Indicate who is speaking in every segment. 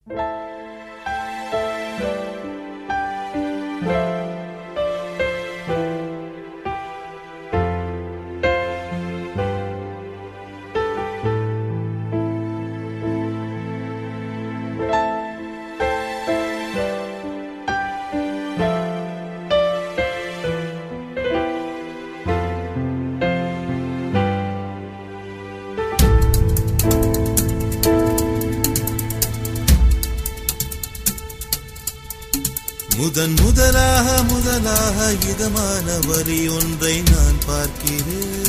Speaker 1: முதன் முதலாக முதலாக இதமான வரி ஒன்றை நான் பார்க்கிறேன்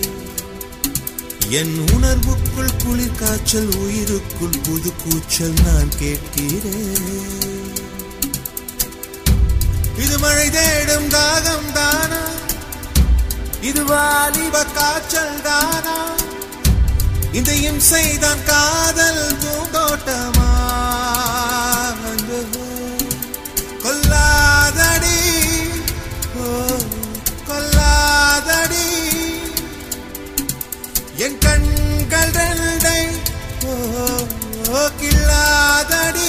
Speaker 1: என் உணர்வுக்குள் குளிர் காய்ச்சல் உயிருக்குள் புது கூச்சல் நான் கேட்கிறேன் இது மழை தேடும் தாகம் தானா இது வாலிப காய்ச்சல் தானா இந்த இம்சைதான் காதல் பூந்தோட்டமா கொல்லாதடி ஓ கொல்லாதடி என் கண்கள் ரெண்டை ஓ ஓ, கில்லாதடி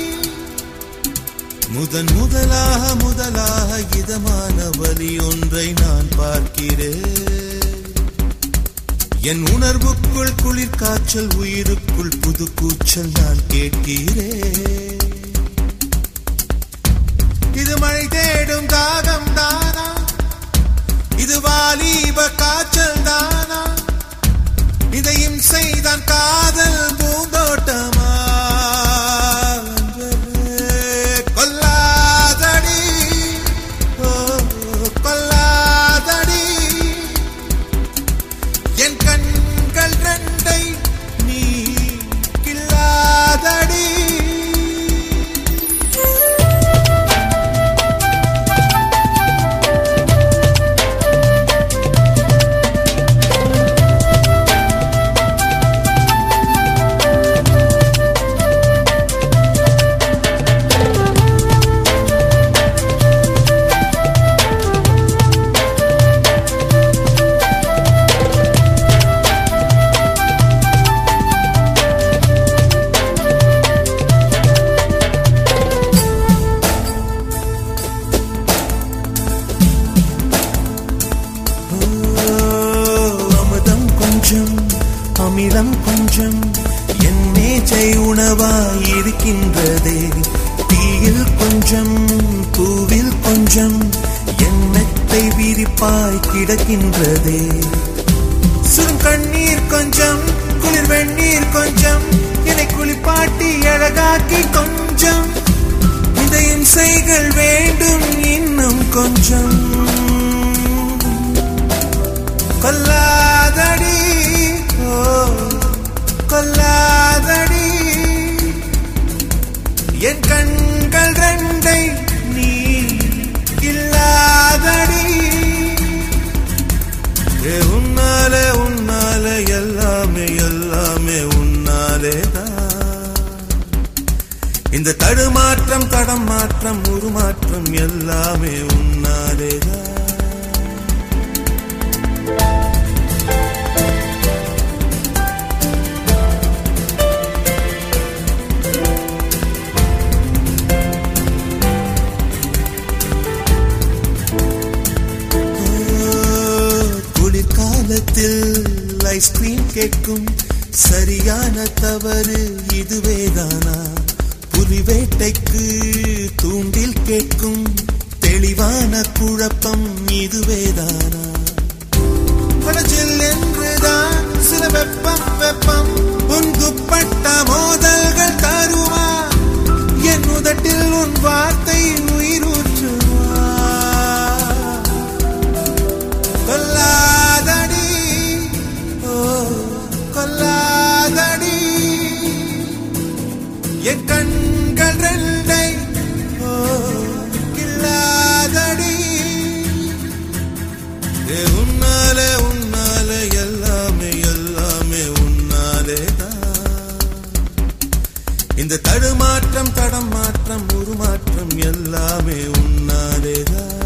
Speaker 1: முதன் முதலாக முதலாக இதமான வழி ஒன்றை நான் பார்க்கிறேன் என் உணர்வுக்குள் குளிர் காய்ச்சல் உயிருக்குள் புது கூச்சல் நான் கேட்கிறேன் இது மழை தேடும் தாகம் தானா இது வாலிப காய்ச்சல் தானா இதையும் செய்தான் காதல் பூந்தோட்டமா கொல்லாதடி ஓ கொல்லாதடி என் கண்கள் ரெண்டை நீ கில்லாதடி ஓ, அமுதம் கொஞ்சம் அமிலம் கொஞ்சம் என் மேஜை உணவாய் இருக்கின்றதே தீயில் கொஞ்சம் பூவில் கொஞ்சம் என் மெத்தை விரிப்பாய் கிடக்கின்றதே சுரும் கண்ணீர் கொஞ்சம் குளிர் வெந்நீர் கொஞ்சம் என்னை குளிப்பாட்டி அழகாக்கி கொஞ்சம் இந்த இம்சைகள் வேண்டும் இன்னும் கொஞ்சம் கொல்லாதடி ஓ கொல்லாதடி என் கண்கள் ரெண்டை நீ இல்லாதடி ஏ உன்னாலே உன்னாலே எல்லாமே எல்லாமே உன்னாலே இந்த தடுமாற்றம் தடம் மாற்றம் உருமாற்றம் எல்லாமே உன்னாலேதான் குளிர்காலத்தில் ஐஸ்கிரீம் கேட்கும் சரியான தவறு இதுவேதானா புலி வேட்டைக்கு தூண்டில் கேட்கும் தெளிவான குழப்பம் இதுவேதானா மனசில் என்றுதான் சில வெப்பம் வெப்பம் உன் துப்பட்ட மோதல்கள் தருவா என் உதட்டில் உன் வார்த்தை உயிரூற்றுவா கொல்லாதடி ஓ கொல்லாதடி என் கண்கள் ரெண்டை ஓ கில்லாதடி ஏ உன்னாலே உன்னாலே எல்லாமே எல்லாமே உன்னாலே இந்த தடுமாற்றம் தடம் மாற்றம் உருமாற்றம் எல்லாமே உன்னாலேதான்